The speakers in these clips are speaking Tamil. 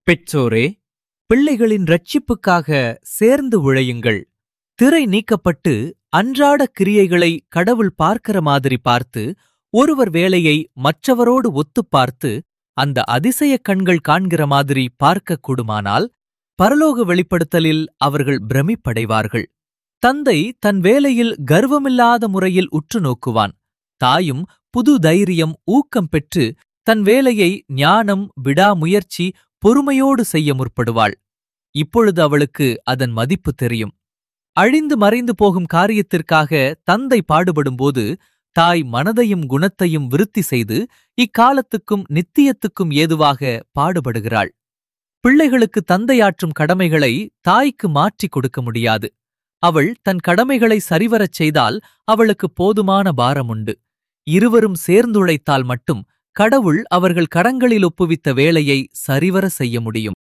பெற்றோரே பிள்ளைகளின் ரட்சிப்புக்காக சேர்ந்து உழையுங்கள் திரை நீக்கப்பட்டு அன்றாட கிரியைகளை கடவுள் பார்க்கிற மாதிரி பார்த்து ஒருவர் வேலையை மற்றவரோடு ஒத்துப் பார்த்து அந்த அதிசய கண்கள் காண்கிற மாதிரி பார்க்கக் கூடுமானால் பரலோக வெளிப்படுத்தலில் அவர்கள் பிரமிப்படைவார்கள் தந்தை தன் வேலையில் கர்வமில்லாத முறையில் உற்று நோக்குவான் தாயும் புது தைரியம் ஊக்கம் பெற்று தன் வேலையை ஞானம் விடாமுயற்சி பொறுமையோடு செய்ய முற்படுவாள் இப்பொழுது அவளுக்கு அதன் மதிப்பு தெரியும் அழிந்து மறைந்து போகும் காரியத்திற்காக தந்தை பாடுபடும்போது தாய் மனதையும் குணத்தையும் விருத்தி செய்து இக்காலத்துக்கும் நித்தியத்துக்கும் ஏதுவாக பாடுபடுகிறாள் பிள்ளைகளுக்கு தந்தையாற்றும் கடமைகளை தாய்க்கு மாற்றிக் கொடுக்க முடியாது அவள் தன் கடமைகளை சரிவரச் செய்தால் அவளுக்கு போதுமான பாரமுண்டு இருவரும் சேர்ந்துழைத்தால் மட்டும் கடவுள் அவர்கள் கரங்களில் ஒப்புவித்த வேலையை சரிவர செய்ய முடியும்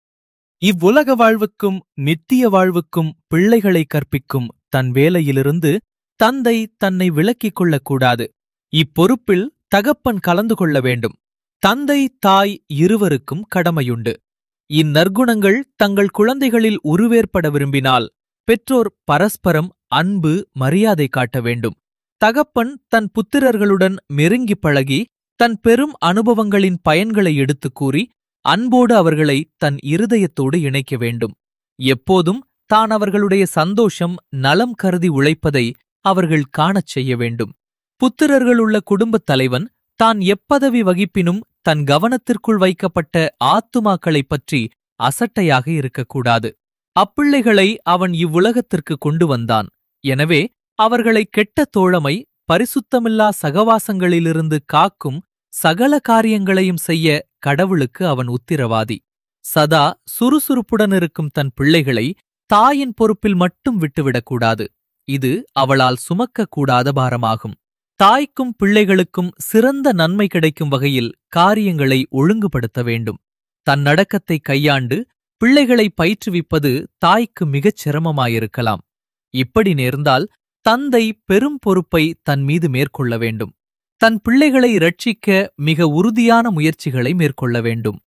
இவ்வுலக வாழ்வுக்கும் நித்திய வாழ்வுக்கும் பிள்ளைகளை கற்பிக்கும் தன் வேலையிலிருந்து தந்தை தன்னை விலக்கிக் கொள்ளக்கூடாது இப்பொறுப்பில் தகப்பன் கலந்து கொள்ள வேண்டும் தந்தை தாய் இருவருக்கும் கடமையுண்டு இந்நற்குணங்கள் தங்கள் குழந்தைகளில் உருவேற்பட விரும்பினால் பெற்றோர் பரஸ்பரம் அன்பு மரியாதை காட்ட வேண்டும் தகப்பன் தன் புத்திரர்களுடன் நெருங்கி பழகி தன் பெரும் அனுபவங்களின் பயன்களை எடுத்துக் கூறி அன்போடு அவர்களை தன் இருதயத்தோடு இணைக்க வேண்டும் எப்போதும் தான் அவர்களுடைய சந்தோஷம் நலம் கருதி உழைப்பதை அவர்கள் காணச் செய்ய வேண்டும் புத்திரர்களுள்ள குடும்பத் தலைவன் தான் எப்பதவி வகிப்பினும் தன் கவனத்திற்குள் வைக்கப்பட்ட ஆத்துமாக்களைப் பற்றி அசட்டையாக இருக்கக்கூடாது அப்பிள்ளைகளை அவன் இவ்வுலகத்திற்கு கொண்டு வந்தான் எனவே அவர்களை கெட்ட தோழமை பரிசுத்தமில்லா சகவாசங்களிலிருந்து காக்கும் சகல காரியங்களையும் செய்ய கடவுளுக்கு அவன் உத்திரவாதி சதா சுறுசுறுப்புடன் இருக்கும் தன் பிள்ளைகளை தாயின் பொறுப்பில் மட்டும் விட்டுவிடக்கூடாது இது அவளால் சுமக்கக்கூடாத பாரமாகும் தாய்க்கும் பிள்ளைகளுக்கும் சிறந்த நன்மை கிடைக்கும் வகையில் காரியங்களை ஒழுங்குபடுத்த வேண்டும் தன் நடக்கத்தை கையாண்டு பிள்ளைகளை பயிற்றுவிப்பது தாய்க்கு மிகச் சிரமமாயிருக்கலாம் இப்படி நேர்ந்தால் தந்தை பெரும் பொறுப்பை தன் மீது மேற்கொள்ள வேண்டும் தன் பிள்ளைகளை ரட்சிக்க மிக உறுதியான முயற்சிகளை மேற்கொள்ள வேண்டும்